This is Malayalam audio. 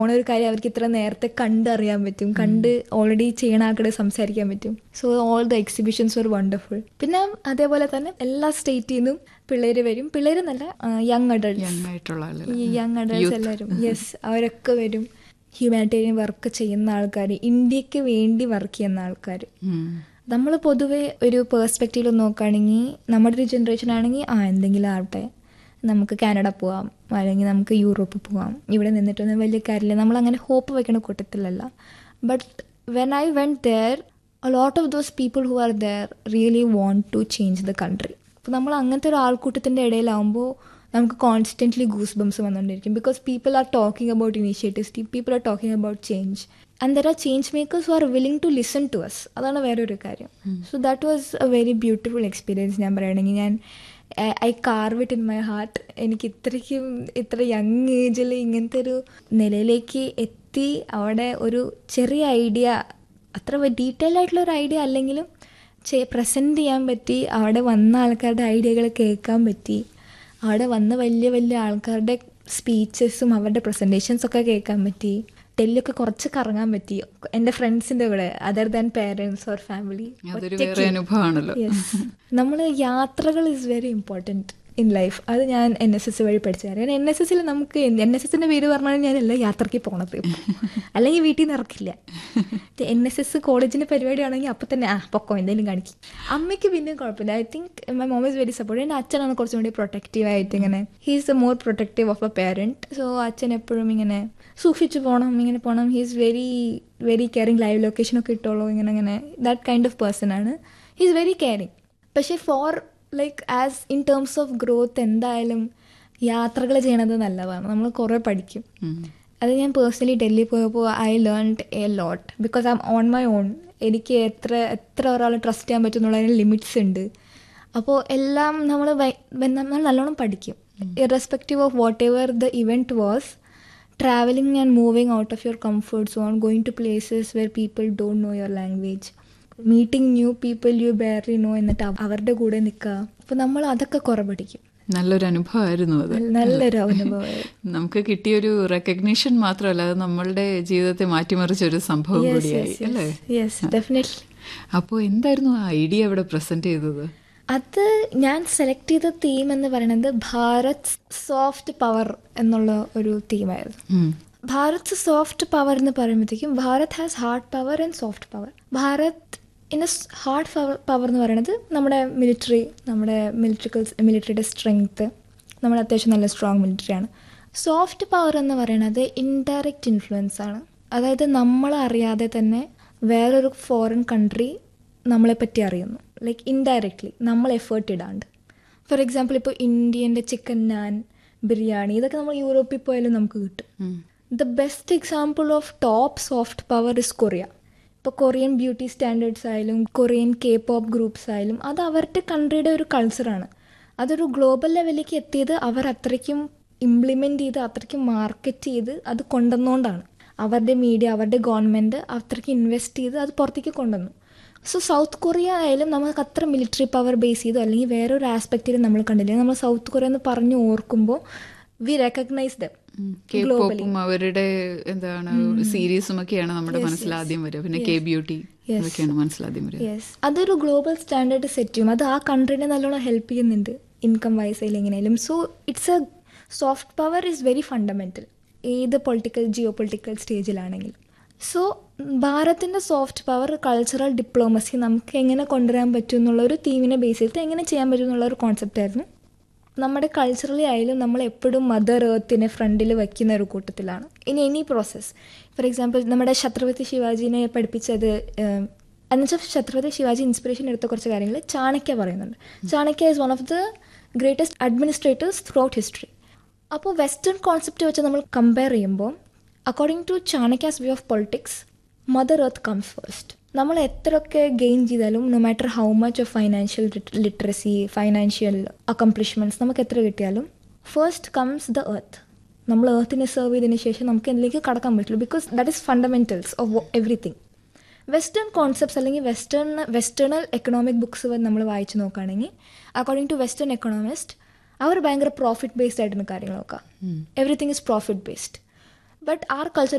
പോണ ഒരു കാര്യം അവർക്ക് ഇത്ര നേരത്തെ കണ്ടറിയാൻ പറ്റും കണ്ട് ഓൾറെഡി ചെയ്യണ ആൾക്കാരെ സംസാരിക്കാൻ പറ്റും so all the exhibitions were wonderful പിന്നെ അതേപോലെ തന്നെ എല്ലാ സ്റ്റേറ്റിൽ നിന്നും പിള്ളേര് വരും പിള്ളേര് നല്ല യങ് അഡൾട്ട്സ് യങ് ആയിട്ടുള്ള ആളുകൾ ഈ യങ് അഡൾട്ട്സ് എല്ലാവരും യെസ് അവരൊക്കെ വരും ഹ്യൂമാനിറ്റേറിയൻ വർക്ക് ചെയ്യുന്ന ആൾക്കാർ ഇന്ത്യക്ക് വേണ്ടി വർക്ക് ചെയ്യുന്ന ആൾക്കാർ നമ്മൾ പൊതുവെ ഒരു പേഴ്സ്പെക്റ്റീവിൽ നോക്കുകയാണെങ്കിൽ നമ്മുടെ ഒരു ജനറേഷൻ ആണെങ്കിൽ ആ എന്തെങ്കിലും ആവട്ടെ നമുക്ക് കാനഡ പോവാം അല്ലെങ്കിൽ നമുക്ക് യൂറോപ്പ് പോവാം ഇവിടെ നിന്നിട്ടൊന്നും വലിയ കാര്യമില്ല നമ്മൾ അങ്ങനെ ഹോപ്പ് വെക്കണ കൂട്ടത്തിലല്ല but when I when there a lot of those people who are there really want to change the country അപ്പോൾ നമ്മൾ അങ്ങനത്തെ ഒരു ആൾക്കൂട്ടത്തിൻ്റെ ഇടയിലാവുമ്പോൾ നമുക്ക് കോൺസ്റ്റൻ്റ്ലി ഗൂസ് ബംസ് വന്നുകൊണ്ടിരിക്കും because people are talking about initiatives people are talking about change and there are change makers who are willing to listen to us അതാണ് വേറൊരു കാര്യം so that was a very beautiful experience ഞാൻ പറയുകയാണെങ്കിൽ ഞാൻ I carve it in my heart എനിക്ക് ഇത്രയ്ക്കും ഇത്ര യങ് ഏജിൽ ഇങ്ങനത്തെ ഒരു നിലയിലേക്ക് എത്തി അവിടെ ഒരു ചെറിയ ഐഡിയ അത്ര ഡീറ്റെയിൽ ആയിട്ടുള്ള ഒരു ഐഡിയ അല്ലെങ്കിലും പ്രസൻറ്റ് ചെയ്യാൻ പറ്റി അവിടെ വന്ന ആൾക്കാരുടെ ഐഡിയകൾ കേൾക്കാൻ പറ്റി അവിടെ വന്ന വലിയ വലിയ ആൾക്കാരുടെ സ്പീച്ചസും അവരുടെ പ്രസൻറ്റേഷൻസ് ഒക്കെ കേൾക്കാൻ പറ്റി ഡൽഹിയൊക്കെ കുറച്ച് കറങ്ങാൻ പറ്റി എൻ്റെ ഫ്രണ്ട്സിൻ്റെ കൂടെ other than parents or family അതൊരു വേറെ അനുഭവമാണല്ലോ നമ്മൾ യാത്രകൾ is very important in life അത് ഞാൻ എൻ എസ് എസ് വഴി പഠിച്ചു കാരണം എൻ എസ് എസിൽ നമുക്ക് എൻ എസ് എസിൻ്റെ പേര് പറഞ്ഞാൽ ഞാൻ എല്ലാ യാത്രയ്ക്ക് പോണത് അല്ലെങ്കിൽ വീട്ടിൽ നിന്ന് ഇറക്കില്ല എൻ എസ് എസ് കോളേജിൻ്റെ പരിപാടിയാണെങ്കിൽ അപ്പം തന്നെ ആ പൊക്കോ എന്തെങ്കിലും കാണിക്കും അമ്മയ്ക്ക് പിന്നെയും കുഴപ്പമില്ല I think my mom is very support എൻ്റെ അച്ഛനാണ് കുറച്ചും കൂടി പ്രൊട്ടക്റ്റീവ് ആയിട്ട് ഇങ്ങനെ he is a more protective of a parent so അച്ഛൻ എപ്പോഴും ഇങ്ങനെ സൂക്ഷിച്ചു പോകണം ഇങ്ങനെ പോകണം he is very very caring live ലൊക്കേഷനൊക്കെ ഇട്ടോളൂ ഇങ്ങനെ അങ്ങനെ ദാറ്റ് കൈൻഡ് ഓഫ് പേഴ്സൺ ആണ് ഹീ ഈസ് വെരി കെയറിങ് പക്ഷേ for like as in terms of growth എന്തായാലും യാത്രകൾ ചെയ്യണത് നല്ലതാണ് നമ്മൾ കുറേ പഠിക്കും അത് ഞാൻ പേഴ്സണലി ഡൽഹി പോയപ്പോൾ I learned a lot because I'm on my own എനിക്ക് എത്ര എത്ര ഒരാൾ ട്രസ്റ്റ് ചെയ്യാൻ പറ്റും എന്നുള്ളതിന് ലിമിറ്റ്സ് ഉണ്ട് അപ്പോൾ എല്ലാം നമ്മൾ നമ്മൾ നല്ലോണം പഠിക്കും irrespective of whatever the event was travelling and moving out of your comfort zone going to places where people don't know your language meeting new people you barely know എന്നിട്ട് അവരുടെ കൂടെ നിൽക്കുക അപ്പോൾ നമ്മൾ അതൊക്കെ കുറേ പഠിക്കും നല്ലൊരു അനുഭവമായിരുന്നു അത് നല്ലൊരു അനുഭവം നമുക്ക് കിട്ടിയൊരു റെക്കഗ്നീഷൻ മാത്രമല്ല അത് നമ്മളുടെ ജീവിതത്തെ മാറ്റിമറിച്ച ഒരു സംഭവം കൂടിയായി അല്ലേ യെസ് ഡെഫിനറ്റ്ലി അപ്പോൾ എന്തായിരുന്നു ആ ഐഡിയ ഇവിടെ പ്രസന്റ് ചെയ്തത് അത് ഞാൻ സെലക്ട് ചെയ്ത തീം എന്ന് പറയുന്നത് ഭാരത് സോഫ്റ്റ് പവർ എന്നുള്ള ഒരു തീമായിരുന്നു ഭാരത് സോഫ്റ്റ് പവർ എന്ന് പറയുമ്പോഴത്തേക്കും Bharat has hard power and soft power Bharat in hard power എന്ന് പറയുന്നത് നമ്മുടെ മിലിറ്ററി നമ്മുടെ മിലിറ്ററിക്കൽ മിലിറ്ററിയുടെ സ്ട്രെങ്ത്ത് നമ്മുടെ അത്യാവശ്യം നല്ല സ്ട്രോങ് മിലിറ്ററിയാണ് സോഫ്റ്റ് പവർ എന്ന് പറയുന്നത് ഇൻഡയറക്റ്റ് ഇൻഫ്ലുവൻസ് ആണ് അതായത് നമ്മൾ അറിയാതെ തന്നെ വേറൊരു ഫോറിൻ കൺട്രി നമ്മളെ പറ്റി അറിയുന്നു ലൈക്ക് ഇൻഡയറക്ട്ലി നമ്മൾ എഫേർട്ട് ഇടാണ്ട് ഫോർ എക്സാമ്പിൾ ഇപ്പോൾ ഇന്ത്യൻ്റെ ചിക്കൻ നാൻ ബിരിയാണി ഇതൊക്കെ നമ്മൾ യൂറോപ്പിൽ പോയാലും നമുക്ക് കിട്ടും the best example of top soft power is Korea ഇപ്പോൾ കൊറിയൻ ബ്യൂട്ടി സ്റ്റാൻഡേർഡ്സ് ആയാലും കൊറിയൻ കെ പോപ്പ് ഗ്രൂപ്പ്സ് ആയാലും അത് അവരുടെ കൺട്രിയുടെ ഒരു കൾച്ചറാണ് അതൊരു ഗ്ലോബൽ ലെവലിലേക്ക് എത്തിയത് അവർ അത്രയ്ക്കും ഇംപ്ലിമെൻ്റ് ചെയ്ത് അത്രയ്ക്കും മാർക്കറ്റ് ചെയ്ത് അത് കൊണ്ടുവന്നുകൊണ്ടാണ് അവരുടെ മീഡിയ അവരുടെ ഗവൺമെൻറ് അത്രയ്ക്ക് ഇൻവെസ്റ്റ് ചെയ്ത് അത് പുറത്തേക്ക് കൊണ്ടുവന്നു സോ സൗത്ത് കൊറിയ ആയാലും നമുക്ക് അത്ര മിലിറ്ററി പവർ ബേസ് ചെയ്തോ അല്ലെങ്കിൽ വേറൊരു ആസ്പെക്റ്റിൽ നമ്മൾ കണ്ടില്ല നമ്മൾ സൗത്ത് കൊറിയ എന്ന് പറഞ്ഞു ഓർക്കുമ്പോൾ വി റെക്കഗ്നൈസ് ദം കേപ്പോപ്പും അവരുടെ എന്താണ് സീരീസും ഒക്കെയാണ് നമ്മുടെ മനസ്സിൽ ആദ്യം വരിക പിന്നെ കെ ബ്യൂട്ടി അതൊക്കെയാണ് മനസ്സിലാദ്യം വരിക യെസ് അതൊരു ഗ്ലോബൽ സ്റ്റാൻഡേർഡ് സെറ്റ് ചെയ്യും അത് ആ കൺട്രീനെ നല്ലോണം ഹെൽപ്പ് ചെയ്യുന്നുണ്ട് ഇൻകം വൈസ് ആയാലും എങ്ങനെയാലും so it's a soft power is very fundamental ഏത് പൊളിറ്റിക്കൽ ജിയോ പൊളിറ്റിക്കൽ സ്റ്റേജിലാണെങ്കിലും സോ ഭാരതിൻ്റെ സോഫ്റ്റ് പവർ കൾച്ചറൽ ഡിപ്ലോമസി നമുക്ക് എങ്ങനെ കൊണ്ടുവരാൻ പറ്റും എന്നുള്ള ഒരു തീമിനെ ബേസ് ചെയ്തിട്ട് എങ്ങനെ ചെയ്യാൻ പറ്റും എന്നുള്ള ഒരു കോൺസെപ്റ്റ് ആയിരുന്നു നമ്മുടെ കൾച്ചറലി ആയാലും നമ്മൾ എപ്പോഴും മദർ എർത്തിനെ ഫ്രണ്ടിൽ വയ്ക്കുന്ന ഒരു കൂട്ടത്തിലാണ് in any process for example നമ്മുടെ ഛത്രപതി ശിവാജിനെ പഠിപ്പിച്ചത് എന്നുവെച്ചാൽ ഛത്രപതി ശിവാജി ഇൻസ്പിറേഷൻ എടുത്ത കുറച്ച് കാര്യങ്ങൾ ചാണക്യ പറയുന്നുണ്ട് Chanakya is one of the greatest administrators throughout history അപ്പോൾ വെസ്റ്റേൺ കോൺസെപ്റ്റ് വെച്ച് നമ്മൾ കമ്പയർ ചെയ്യുമ്പോൾ according to Chanakya's way of politics mother earth comes first നമ്മൾ എത്രയൊക്കെ ഗെയിൻ ചെയ്താലും no matter how much of financial literacy financial accomplishments നമുക്ക് എത്ര കിട്ടിയാലും ഫസ്റ്റ് കംസ് ദ എർത്ത് നമ്മൾ എർത്തിനെ സെർവ് ചെയ്തതിന് ശേഷം നമുക്ക് എന്തിലേക്ക് കടക്കാൻ പറ്റുള്ളൂ because that is fundamentals of everything western concepts അല്ലെങ്കിൽ വെസ്റ്റേൺ വെസ്റ്റേണൽ എക്കണോമിക് ബുക്സ് നമ്മൾ വായിച്ച് നോക്കുകയാണെങ്കിൽ അക്കോർഡിംഗ് ടു വെസ്റ്റേൺ എക്കണോമിസ്റ്റ് അവർ ഭയങ്കര പ്രോഫിറ്റ് ബേസ്ഡ് ആയിട്ടാണ് കാര്യങ്ങൾ നോക്കുക everything is profit based but our culture